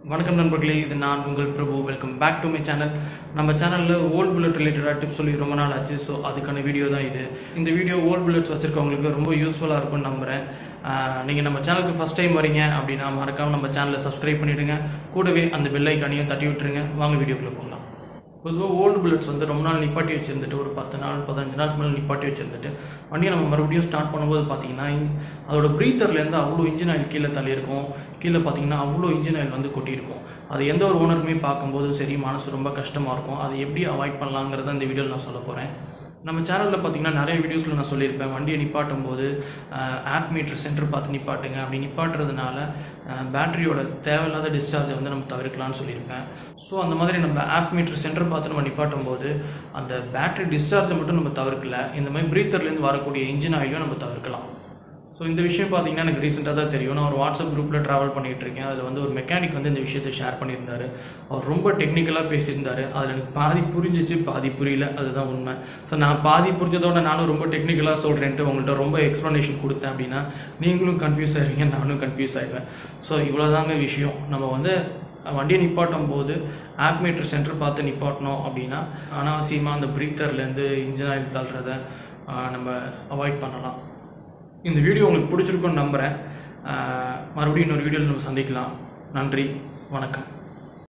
வணக்கம் நண்பர்களே இது நான் உங்கள் Prabhu welcome back to my channel நம்ம சேனலில் ஓல்ட் புல்லட் ரிலேட்டடாக டிப்ஸ் சொல்லி ரொம்ப நாள் ஆச்சு ஸோ அதுக்கான வீடியோ தான் இது இந்த வீடியோ ஓல்ட் புல்லட்ஸ் வச்சுருக்கவங்களுக்கு ரொம்ப யூஸ்ஃபுல்லாக இருக்கும்னு நம்புகிறேன் நீங்கள் நம்ம சேனலுக்கு ஃபஸ்ட் டைம் வரீங்க அப்படின்னா மறக்காமல் நம்ம சேனலை சப்ஸ்கிரைப் பண்ணிவிடுங்க கூடவே அந்த பெல் ஐக்கானையும் தட்டி விட்டுருங்க வாங்க வீடியோக்குள்ளே போகலாம் பொதுவாக ஓல்டு புல்லட்ஸ் வந்து ரொம்ப நாள் நிப்பாட்டி வச்சிருந்துட்டு ஒரு பத்து நாள் பதினஞ்சு நாளுக்கு மேலே நிப்பாட்டி வச்சிருந்துட்டு வண்டியை நம்ம மறுபடியும் ஸ்டார்ட் பண்ணும்போது பார்த்தீங்கன்னா இ- அதோட ப்ரீத்தர்லேருந்து அவ்வளோ இன்ஜின் ஆயில் கீழே தள்ளியிருக்கும் கீழே பார்த்தீங்கன்னா அவ்வளோ இன்ஜின் ஆயில் வந்து கொட்டியிருக்கும் அது எந்த ஒரு ஓனருமே பார்க்கும்போது சரி மனசு ரொம்ப கஷ்டமாக இருக்கும் அதை எப்படி அவாய்ட் பண்ணலாங்கிறத இந்த வீடியோவில் நான் சொல்ல போகிறேன் நம்ம சேனலில் பார்த்தீங்கன்னா நிறைய வீடியோஸில் நான் சொல்லியிருப்பேன் வண்டியை நிப்பாட்டும் போது ஆப் மீட்டர் சென்டர் பார்த்து நிப்பாட்டுங்க அப்படி நிப்பாட்டுறதுனால பேட்டரியோட தேவையில்லாத டிஸ்சார்ஜை வந்து நம்ம தவிர்க்கலாம்னு சொல்லியிருப்பேன் ஸோ அந்த மாதிரி நம்ம ஆப் மீட்டர் சென்டர் பார்த்து நம்ம நிப்பாட்டும் போது அந்த பேட்டரி டிஸ்சார்ஜை மட்டும் நம்ம தவிர்க்கல இந்த மாதிரி பிரீத்தர்லேருந்து வரக்கூடிய இன்ஜின் ஆயிலையும் நம்ம தவிர்க்கலாம் ஸோ இந்த விஷயம் பார்த்தீங்கன்னா எனக்கு ரீசெண்டாக தான் தெரியும் நான் ஒரு வாட்ஸ்அப் குரூப்பில் ட்ராவல் பண்ணிகிட்டு இருக்கேன் அதில் வந்து ஒரு மெக்கானிக் வந்து இந்த விஷயத்தை ஷேர் பண்ணியிருந்தாரு அவர் ரொம்ப டெக்னிக்கலாக பேசியிருந்தாரு அதில் எனக்கு பாதி புரிஞ்சிச்சு பாதி புரியல அதுதான் உண்மை ஸோ நான் பாதி புரிஞ்சதோட நானும் ரொம்ப டெக்னிக்கலாக சொல்கிறேன்ட்டு உங்கள்கிட்ட ரொம்ப எக்ஸ்ப்ளனேஷன் கொடுத்தேன் அப்படின்னா நீங்களும் கன்ஃபியூஸ் ஆயிருவீங்க நானும் கன்ஃபியூஸ் ஆயிடுவேன் ஸோ இவ்வளோதாங்க விஷயம் நம்ம வந்து வண்டியை நிப்பாட்டும் போது ஆப் மீட்டர் சென்டர் பார்த்து நிப்பாட்டணும் அப்படின்னா அனாவசியமாக அந்த பிரீத்தர்லேருந்து இன்ஜின் ஆயில் தள்ளுறதை ஆஹ், நம்ம அவாய்ட் பண்ணலாம் இந்த வீடியோ உங்களுக்கு பிடிச்சிருக்குன்னு நம்புகிறேன் ஆஹ் மறுபடியும் இன்னொரு வீடியோவில் நம்ம சந்திக்கலாம் நன்றி வணக்கம்